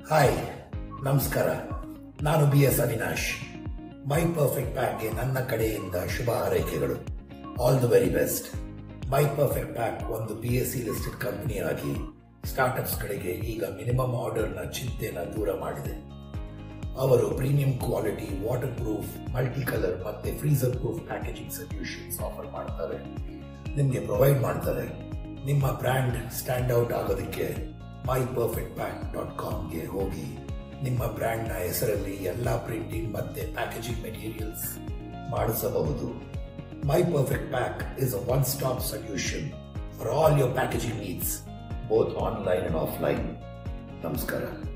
hi ನಮಸ್ಕಾರ ನಾನು B S Avinash my perfect ಪ್ಯಾಕ್ಗೆ ನನ್ನ ಕಡೆಯಿಂದ ಶುಭ ಹಾರೈಕೆಗಳು all the very best my perfect pack ಒಂದು P S C listed company ಆಗಿ ಸ್ಟಾರ್ಟ್ಅಪ್ಸ್ ಕಡೆಗೆ ಈಗ ಮಿನಿಮಮ್ ಆರ್ಡರ್ನ ಚಿಂತೆನ ದೂರ ಮಾಡಿದೆ ಅವರು premium quality waterproof multi colour ಮತ್ತೆ freezer proof packaging solutions offer ಮಾಡ್ತಾರೆ ನಿಮಗೆ ಪ್ರೊವೈಡ್ ಮಾಡ್ತಾರೆ ನಿಮ್ಮ ಬ್ರ್ಯಾಂಡ್ ಸ್ಟ್ಯಾಂಡ್ ಔಟ್ ಆಗೋದಕ್ಕೆ ಮೈ ಪರ್ಫೆಕ್ಟ್ ಪ್ಯಾಕ್ ಡಾಟ್ ಕಾಮ್ಗೆ ಹೋಗಿ ನಿಮ್ಮ ಬ್ರ್ಯಾಂಡ್ನ ಹೆಸರಲ್ಲಿ ಎಲ್ಲ ಪ್ರಿಂಟಿಂಗ್ ಮತ್ತೆ ಪ್ಯಾಕೇಜಿಂಗ್ ಮೆಟೀರಿಯಲ್ಸ್ ಮಾಡಿಸಬಹುದು my perfect pack is a one stop solution for all your packaging needs both online and offline ನಮಸ್ಕಾರ